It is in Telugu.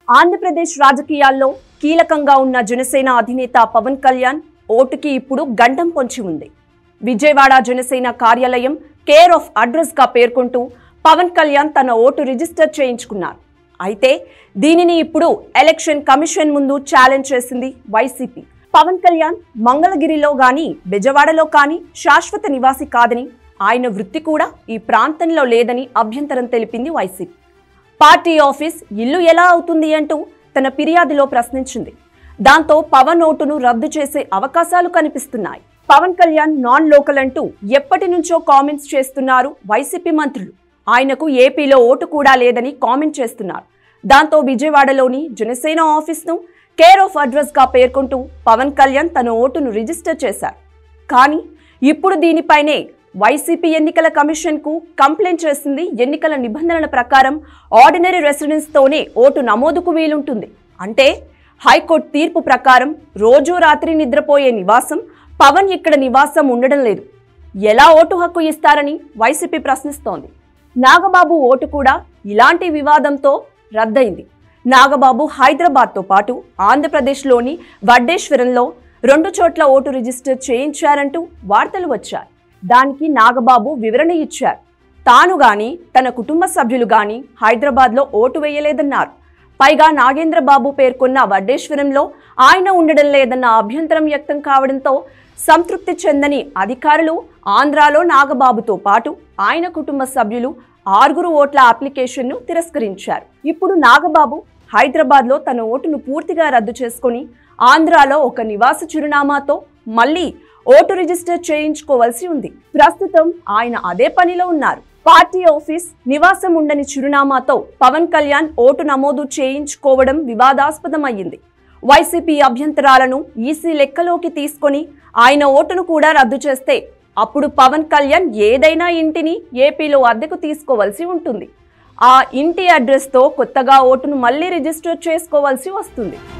ఆంధ్రప్రదేశ్ రాజకీయాల్లో కీలకంగా ఉన్న జనసేన అధినేత పవన్ కళ్యాణ్ ఓటుకి ఇప్పుడు గండం పొంచి ఉంది విజయవాడ జనసేన కార్యాలయం కేర్ ఆఫ్ అడ్రస్ గా పేర్కొంటూ పవన్ కళ్యాణ్ తన ఓటు రిజిస్టర్ చేయించుకున్నారు అయితే దీనిని ఇప్పుడు ఎలక్షన్ కమిషన్ ముందు ఛాలెంజ్ చేసింది వైసీపీ పవన్ కళ్యాణ్ మంగళగిరిలో గాని బెజవాడలో కానీ శాశ్వత నివాసి కాదని ఆయన వృత్తి కూడా ఈ ప్రాంతంలో లేదని అభ్యంతరం తెలిపింది వైసీపీ పార్టీ ఆఫీస్ ఇల్లు ఎలా అవుతుంది అంటూ తన ఫిర్యాదులో ప్రశ్నించింది దాంతో పవన్ ఓటును రద్దు చేసే అవకాశాలు కనిపిస్తున్నాయి పవన్ కళ్యాణ్ నాన్ లోకల్ అంటూ ఎప్పటి నుంచో కామెంట్స్ చేస్తున్నారు వైసీపీ మంత్రులు ఆయనకు ఏపీలో ఓటు కూడా లేదని కామెంట్ చేస్తున్నారు దాంతో విజయవాడలోని జనసేన ఆఫీస్ను కేర్ ఆఫ్ అడ్రస్ గా పేర్కొంటూ పవన్ కళ్యాణ్ తన ఓటును రిజిస్టర్ చేశారు కానీ ఇప్పుడు దీనిపైనే వైసీపీ ఎన్నికల కమిషన్ కు కంప్లైంట్ చేసింది ఎన్నికల నిబంధనల ప్రకారం ఆర్డినరీ రెసిడెన్స్ తోనే ఓటు నమోదుకు వీలుంటుంది అంటే హైకోర్టు తీర్పు ప్రకారం రోజు రాత్రి నిద్రపోయే నివాసం పవన్ ఇక్కడ నివాసం ఉండడం లేదు ఎలా ఓటు హక్కు ఇస్తారని వైసీపీ ప్రశ్నిస్తోంది నాగబాబు ఓటు కూడా ఇలాంటి వివాదంతో రద్దయింది నాగబాబు హైదరాబాద్తో పాటు ఆంధ్రప్రదేశ్లోని వడ్డేశ్వరంలో రెండు చోట్ల ఓటు రిజిస్టర్ చేయించారంటూ వార్తలు వచ్చాయి దానికి నాగబాబు వివరణ ఇచ్చారు తాను గాని తన కుటుంబ సభ్యులు గాని హైదరాబాద్లో ఓటు వేయలేదన్నారు పైగా నాగేంద్రబాబు పేర్కొన్న వడ్డేశ్వరంలో ఆయన ఉండడం లేదన్న అభ్యంతరం వ్యక్తం కావడంతో సంతృప్తి చెందని అధికారులు ఆంధ్రాలో నాగబాబుతో పాటు ఆయన కుటుంబ సభ్యులు ఆరుగురు ఓట్ల అప్లికేషన్ను తిరస్కరించారు ఇప్పుడు నాగబాబు హైదరాబాద్లో తన ఓటును పూర్తిగా రద్దు చేసుకొని ఆంధ్రాలో ఒక నివాస చిరునామాతో మళ్ళీ ఓటు రిజిస్టర్ చేయించుకోవాల్సి ఉంది ప్రస్తుతం ఆయన అదే పనిలో ఉన్నారు పార్టీ ఆఫీస్ నివాసం ఉండని చిరునామాతో పవన్ కళ్యాణ్ ఓటు నమోదు చేయించుకోవడం వివాదాస్పదమయ్యింది వైసీపీ అభ్యంతరాలను ఈసీ లెక్కలోకి తీసుకొని ఆయన ఓటును కూడా రద్దు చేస్తే అప్పుడు పవన్ కళ్యాణ్ ఏదైనా ఇంటిని ఏపీలో అద్దెకు తీసుకోవాల్సి ఉంటుంది ఆ ఇంటి అడ్రస్తో కొత్తగా ఓటును మళ్ళీ రిజిస్టర్ చేసుకోవాల్సి వస్తుంది